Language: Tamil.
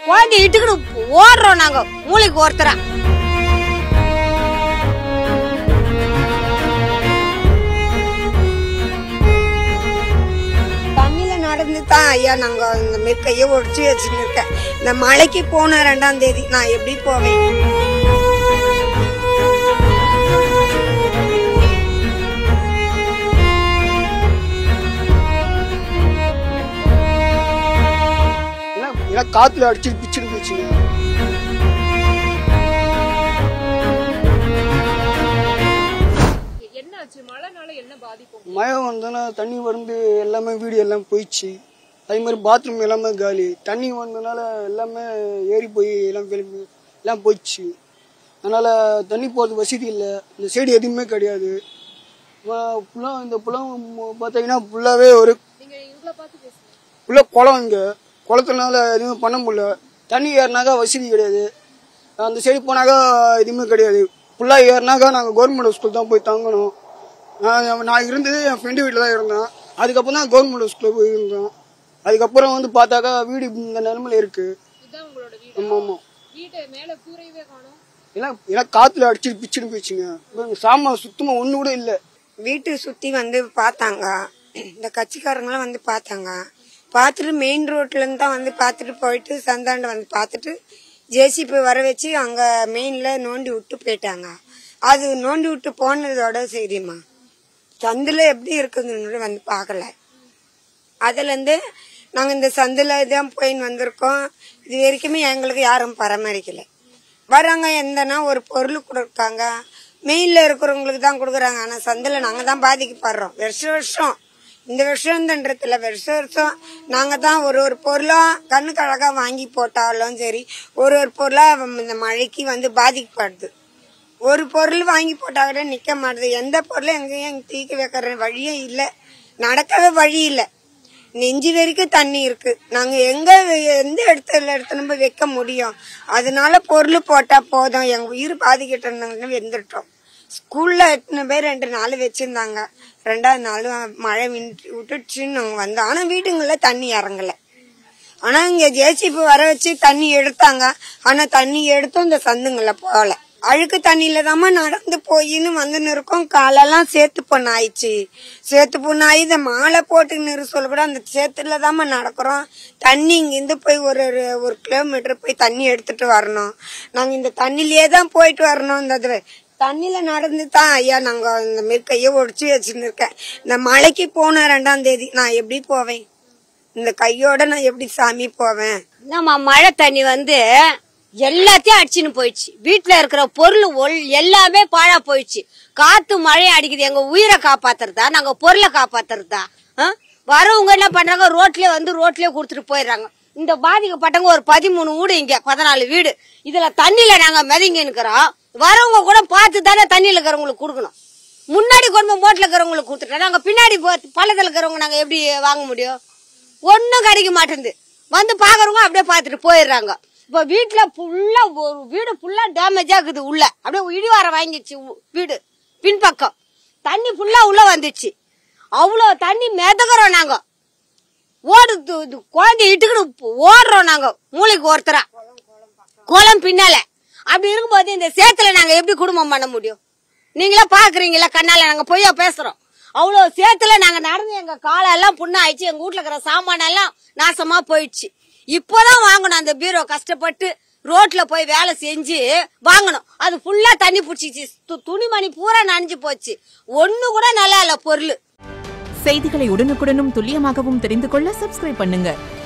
குழந்தை இட்டுக்கிட்டு ஓடுறோம் நாங்க மூளைக்கு ஒருத்தரா தண்ணியில நடந்து தான் ஐயா நாங்க இந்த மாதிரி கையை ஒடிச்சு வச்சுட்டு இருக்கேன் இந்த மலைக்கு போன ரெண்டாம் தேதி நான் எப்படி போவேன் ஏன்னா ஏன்னா காத்துல அடிச்சுட்டு பிச்சுட்டு போச்சுங்க என்னாச்சு மழைனால என்ன பாதிப்பு உங்களுக்கு? மழை வந்தோன்னா தண்ணி வந்து எல்லாமே வீடு எல்லாம் போயிடுச்சு அதே மாதிரி பாத்ரூம் எல்லாமே காலி தண்ணி வந்ததுனால எல்லாமே ஏறி போய் எல்லாம் கிளம்பி எல்லாம் போயிடுச்சு அதனால தண்ணி போகிறது வசதி இல்லை இந்த சைடு எதுவுமே கிடையாது ஃபுல்லாக இந்த புலம் பார்த்தீங்கன்னா ஃபுல்லாகவே ஒரு நீங்க இவங்கள பார்த்து பேசுங்க ஃபுல்லாக குளம் இங்கே குளத்துனால எதுவுமே பண்ண முடியல தண்ணி ஏறினாக்கா வசதி கிடையாது அந்த சைடு போனாக்கா எதுவுமே கிடையாது ஃபுல்லாக ஏறினாக்கா நாங்கள் கவர்மெண்ட் ஸ்கூல் தான் போய் தங்கணும் நான் நான் இருந்தது என் ஃப்ரெண்டு வீட்டில் தான் இருந்தேன் அதுக்கப்புறம் தான் கவர்மெண்ட் ஸ்கூலில் போய் இருந்தோம் அதுக்கப்புறம் வந்து பார்த்தாக்கா வீடு இந்த நிலமையில இருக்கு இதுதான் உங்களோட வீடு ஆமாம் ஆமாம் வீட்டை மேல கூரையவே காணோம் எல்லாம் எல்லாம் காற்றுல அடிச்சுட்டு பிச்சுட்டு போயிடுச்சுங்க இப்ப சாமான் சுத்தமாக ஒன்று கூட இல்லை வீட்டு சுத்தி வந்து பார்த்தாங்க இந்த கட்சிக்காரங்களாம் வந்து பார்த்தாங்க பார்த்துட்டு மெயின் ரோட்ல இருந்து தான் வந்து பார்த்துட்டு போயிட்டு சந்தாண்ட வந்து பார்த்துட்டு ஜேசிபி வர வச்சு அங்க மெயின்ல நோண்டி விட்டு போயிட்டாங்க அது நோண்டி விட்டு போனதோட சரிம்மா சந்தில் எப்படி இருக்குதுன்னு வந்து பார்க்கல அதுலேருந்து நாங்கள் இந்த சந்தில் தான் போயின்னு வந்திருக்கோம் இது வரைக்குமே எங்களுக்கு யாரும் பராமரிக்கல வராங்க எந்தனா ஒரு பொருள் கொடுக்காங்க மெயிலில் இருக்கிறவங்களுக்கு தான் கொடுக்குறாங்க ஆனால் சந்தில் நாங்கள் தான் பாதிக்கப்படுறோம் வருஷம் வருஷம் இந்த வருஷம்ன்றதுல வருஷம் வருஷம் நாங்கள் தான் ஒரு ஒரு பொருளும் கண்ணுக்கு அழகாக வாங்கி போட்டாலும் சரி ஒரு ஒரு பொருளாக இந்த மழைக்கு வந்து பாதிக்கப்படுது ஒரு பொருள் வாங்கி போட்டா கூட நிக்க மாட்டுது எந்த பொருளும் எங்கேயும் தீக்க வைக்கிற வழியும் இல்லை நடக்கவே வழி இல்லை நெஞ்சு வரைக்கும் தண்ணி இருக்கு நாங்க எங்க எந்த இடத்துல எடுத்துன்னு போய் வைக்க முடியும் அதனால பொருள் போட்டா போதும் எங்க உயிர் பாதிக்கிட்டு வெந்துட்டோம் ஸ்கூல்ல எத்தனை பேர் ரெண்டு நாள் வச்சிருந்தாங்க ரெண்டாவது நாள் மழை விட்டு விட்டுச்சுன்னு நாங்க வந்தோம் ஆனா வீட்டுங்கள தண்ணி இறங்கல ஆனா இங்க ஜேசிபி வர வச்சு தண்ணி எடுத்தாங்க ஆனா தண்ணி எடுத்தும் இந்த சந்துங்கள போகல அழுக்கு தண்ணியில தாம்மா நடந்து போயின்னு வந்துன்னு இருக்கோம் காலெல்லாம் சேத்து பொண்ணு ஆயிடுச்சு சேத்து பொண்ணு ஆகி இந்த மாலை போட்டுன்னு சொல்ல கூட அந்த சேத்துல தாம்மா நடக்கிறோம் தண்ணி இங்கிருந்து போய் ஒரு ஒரு- ஒரு கிலோமீட்டர் போய் தண்ணி எடுத்துட்டு வரணும் நாங்க இந்த தண்ணிலேயே தான் போயிட்டு வரணும் இந்த இது தண்ணியில நடந்து தான் ஐயா நாங்க இந்த மாதிரி கையை ஒடிச்சு வச்சுன்னு இருக்கேன் இந்த மலைக்கு போன ரெண்டாம் தேதி நான் எப்படி போவேன் இந்த கையோட நான் எப்படி சாமி போவேன் நம்ம மழை தண்ணி வந்து எல்லாத்தையும் அடிச்சுன்னு போயிடுச்சு வீட்டுல இருக்கிற பொருள் ஒல்- எல்லாமே பாழா போயிடுச்சு காத்து மழை அடிக்குது எங்க உயிரை காப்பாத்துறதா நாங்க பொருளை காப்பாத்துறதா ஆ? வரவங்க என்ன பண்றாங்க ரோட்லயே வந்து ரோட்லயே கொடுத்துட்டு போயிடுறாங்க இந்த பாதிக்கப்பட்டவங்க ஒரு பதிமூணு வீடு இங்க பதினாலு வீடு இதுல தண்ணியில நாங்க மிதங்கி நிக்கிறோம் வரவங்க கூட பார்த்து தானே தண்ணியில இருக்கிறவங்களுக்கு கொடுக்கணும் முன்னாடி கொண்டு போய் போட்ல இருக்கிறவங்களுக்கு கொடுத்துட்டோம் நாங்க பின்னாடி போ- பள்ளத்துல இருக்கிறவங்க நாங்க எப்படி வாங்க முடியும் ஒன்னும் கிடைக்க மாட்டேங்குது வந்து பாக்குறவங்க அப்படியே பார்த்துட்டு போயிடுறாங்க இப்ப வீட்டுல ஃபுல்லா ஒரு வீடு ஃபுல்லா டேமேஜ் ஆகுது உள்ள அப்படியே இடிவாரம் வாங்கிச்சு உ- வீடு பின்பக்கம் தண்ணி ஃபுல்லா உள்ள வந்துச்சு அவ்வளோ தண்ணி மிதக்குறோம் நாங்க ஓடுது இது குழந்தை இட்டுக்கிட்டு ஓடுறோம் நாங்க மூளைக்கு ஒருத்தரா குளம் பின்னால அப்படி இருக்கும்போது இந்த சேத்துல நாங்க எப்படி குடும்பம் பண்ண முடியும் நீங்களே பாக்குறீங்களா கண்ணால நாங்க பொய்யா பேசுறோம் அவ்வளவு சேத்துல நாங்க நடந்து எங்க காலெல்லாம் புண்ணாயிடுச்சு எங்க வீட்டுல இருக்கிற சாமான் எல்லாம் நாசமா போயிடுச்சு இப்போதான் வாங்கணும் அந்த பீரோ கஷ்டப்பட்டு ரோட்ல போய் வேலை செஞ்சு வாங்கணும் அது ஃபுல்லா தண்ணி பிடிச்சிச்சு து- துணிமணி பூரா நனைஞ்சு போச்சு ஒண்ணு கூட நல்லா இல்ல பொருள் செய்திகளை உடனுக்குடனும் துல்லியமாகவும் தெரிந்து கொள்ள சப்ஸ்கிரைப் பண்ணுங்க